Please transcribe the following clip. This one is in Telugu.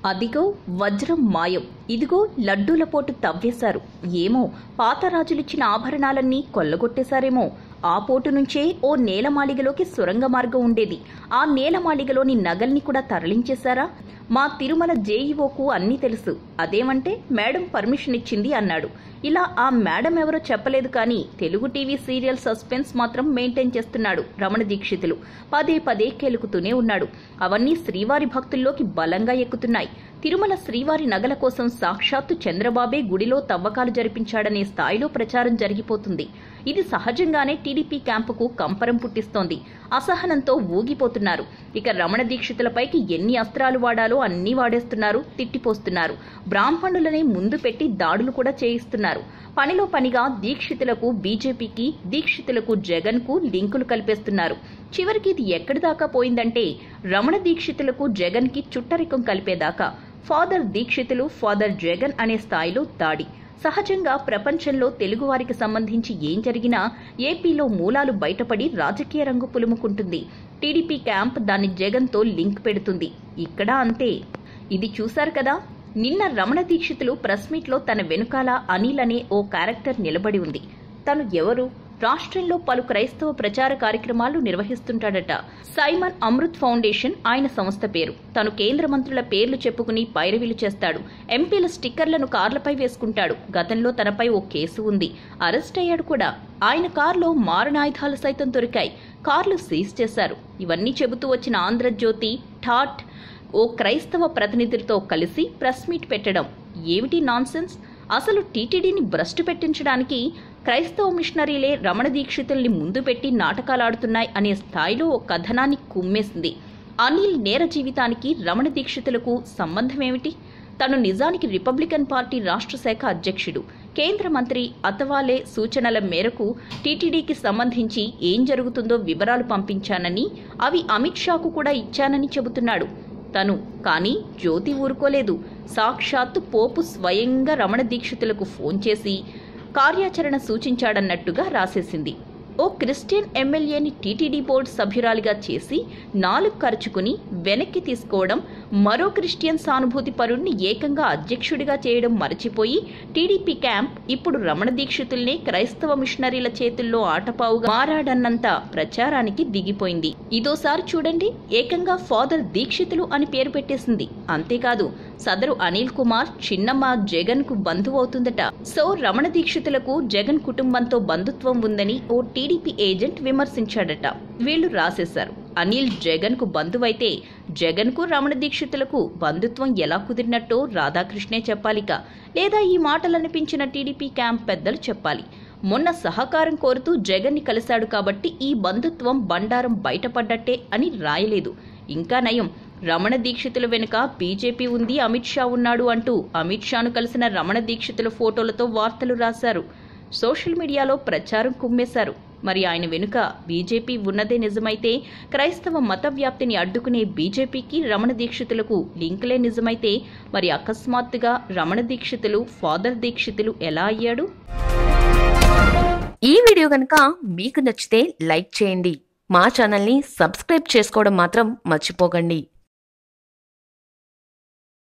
అదిగో వజ్రం మాయం ఇదిగో లడ్డూల పోటు తవ్వేశారు ఏమో పాత రాజులిచ్చిన ఆభరణాలన్నీ కొల్లగొట్టేశారేమో ఆ పోటు నుంచే ఓ నేలమాళిగలోకి సొరంగ మార్గం ఉండేది ఆ నేలమాళిగలోని నగల్ని కూడా తరలించేశారా మా తిరుమల జేఈఓకు అన్నీ తెలుసు అదేమంటే మేడం పర్మిషన్ ఇచ్చింది అన్నాడు ఇలా ఆ మేడం ఎవరో చెప్పలేదు కానీ తెలుగు టీవీ సీరియల్ సస్పెన్స్ మాత్రం మెయింటైన్ చేస్తున్నాడు రమణ దీక్షితులు పదే పదే కెలుకుతూనే ఉన్నాడు అవన్నీ శ్రీవారి భక్తుల్లోకి బలంగా ఎక్కుతున్నాయి తిరుమల శ్రీవారి నగల కోసం సాక్షాత్తు చంద్రబాబే గుడిలో తవ్వకాలు జరిపించాడనే స్థాయిలో ప్రచారం జరిగిపోతుంది ఇది సహజంగానే టీడీపీ క్యాంపుకు కంపరం పుట్టిస్తోంది అసహనంతో ఊగిపోతున్నారు ఇక రమణ దీక్షితులపైకి ఎన్ని అస్త్రాలు వాడాలో అన్నీ వాడేస్తున్నారు తిట్టిపోస్తున్నారు బ్రాహ్మణులనే ముందు పెట్టి దాడులు కూడా చేయిస్తున్నారు పనిలో పనిగా దీక్షితులకు బీజేపీకి దీక్షితులకు జగన్కు లింకులు కలిపేస్తున్నారు చివరికి ఇది ఎక్కడి దాకా పోయిందంటే రమణ దీక్షితులకు జగన్కి చుట్టరికం కలిపేదాకా ఫాదర్ దీక్షితులు ఫాదర్ జగన్ అనే స్థాయిలో దాడి సహజంగా ప్రపంచంలో తెలుగువారికి సంబంధించి ఏం జరిగినా ఏపీలో మూలాలు బయటపడి రాజకీయ రంగు పులుముకుంటుంది టీడీపీ క్యాంప్ దాన్ని జగన్తో లింక్ పెడుతుంది ఇక్కడ అంతే ఇది చూశారు కదా నిన్న రమణ దీక్షితులు ప్రెస్ మీట్లో తన వెనుకాల అనిల్ అనే ఓ క్యారెక్టర్ నిలబడి ఉంది తను ఎవరు రాష్ట్రంలో పలు క్రైస్తవ ప్రచార కార్యక్రమాలు నిర్వహిస్తుంటాడట సైమన్ అమృత్ ఫౌండేషన్ ఆయన సంస్థ పేరు తను కేంద్ర మంత్రుల పేర్లు చెప్పుకుని పైరవీలు చేస్తాడు ఎంపీల స్టిక్కర్లను కార్లపై వేసుకుంటాడు గతంలో తనపై ఓ కేసు ఉంది అరెస్ట్ అయ్యాడు కూడా ఆయన కారులో మారణాయుధాలు సైతం దొరికాయి కార్లు సీజ్ చేశారు ఇవన్నీ చెబుతూ వచ్చిన ఆంధ్రజ్యోతి ఠాట్ ఓ క్రైస్తవ ప్రతినిధులతో కలిసి ప్రెస్ మీట్ పెట్టడం ఏమిటి నాన్సెన్స్ అసలు టీటీడీని భ్రష్టు పెట్టించడానికి క్రైస్తవ మిషనరీలే రమణ దీక్షితుల్ని ముందు పెట్టి నాటకాలాడుతున్నాయి అనే స్థాయిలో ఓ కథనాన్ని కుమ్మేసింది అనిల్ నేర జీవితానికి రమణ దీక్షితులకు సంబంధమేమిటి తను నిజానికి రిపబ్లికన్ పార్టీ రాష్ట్ర శాఖ అధ్యక్షుడు కేంద్ర మంత్రి అతవాలే సూచనల మేరకు టీటీడీకి సంబంధించి ఏం జరుగుతుందో వివరాలు పంపించానని అవి అమిత్ షాకు కూడా ఇచ్చానని చెబుతున్నాడు తను కానీ జ్యోతి ఊరుకోలేదు సాక్షాత్తు పోపు స్వయంగా రమణ దీక్షితులకు ఫోన్ చేసి కార్యాచరణ సూచించాడన్నట్టుగా రాసేసింది ఓ క్రిస్టియన్ ఎమ్మెల్యేని టీటీడీ బోర్డు సభ్యురాలిగా చేసి నాలుగు ఖర్చుకుని వెనక్కి తీసుకోవడం మరో క్రిస్టియన్ సానుభూతి పరుణ్ణి ఏకంగా అధ్యక్షుడిగా చేయడం మరచిపోయి టీడీపీ క్యాంప్ ఇప్పుడు రమణ దీక్షితుల్నే క్రైస్తవ మిషనరీల చేతుల్లో ఆటపావుగా మారాడన్నంత ప్రచారానికి దిగిపోయింది ఇదోసారి చూడండి ఏకంగా ఫాదర్ దీక్షితులు అని పేరు పెట్టేసింది అంతేకాదు సదరు అనిల్ కుమార్ చిన్నమ్మ జగన్ కు బంధువు అవుతుందట సో రమణ దీక్షితులకు జగన్ కుటుంబంతో బంధుత్వం ఉందని ఓ టీడీపీ ఏజెంట్ విమర్శించాడట వీళ్లు రాసేశారు అనిల్ జగన్ కు బంధువైతే జగన్ కు రమణ దీక్షితులకు బంధుత్వం ఎలా కుదిరినట్టో రాధాకృష్ణే చెప్పాలిక లేదా ఈ మాటలు అనిపించిన టీడీపీ క్యాంప్ పెద్దలు చెప్పాలి మొన్న సహకారం కోరుతూ జగన్ని కలిశాడు కాబట్టి ఈ బంధుత్వం బండారం బయటపడ్డట్టే అని రాయలేదు ఇంకా నయం రమణ దీక్షితుల వెనుక బీజేపీ ఉంది అమిత్ షా ఉన్నాడు అంటూ అమిత్ షాను కలిసిన రమణ దీక్షితుల ఫోటోలతో వార్తలు రాశారు సోషల్ మీడియాలో ప్రచారం కుమ్మేశారు మరి ఆయన వెనుక బీజేపీ ఉన్నదే నిజమైతే క్రైస్తవ మత వ్యాప్తిని అడ్డుకునే బీజేపీకి రమణ దీక్షితులకు లింకులే నిజమైతే మరి అకస్మాత్తుగా రమణ దీక్షితులు ఫాదర్ దీక్షితులు ఎలా అయ్యాడు ఈ వీడియో కనుక మీకు నచ్చితే లైక్ చేయండి మా ఛానల్ని సబ్స్క్రైబ్ చేసుకోవడం మాత్రం మర్చిపోకండి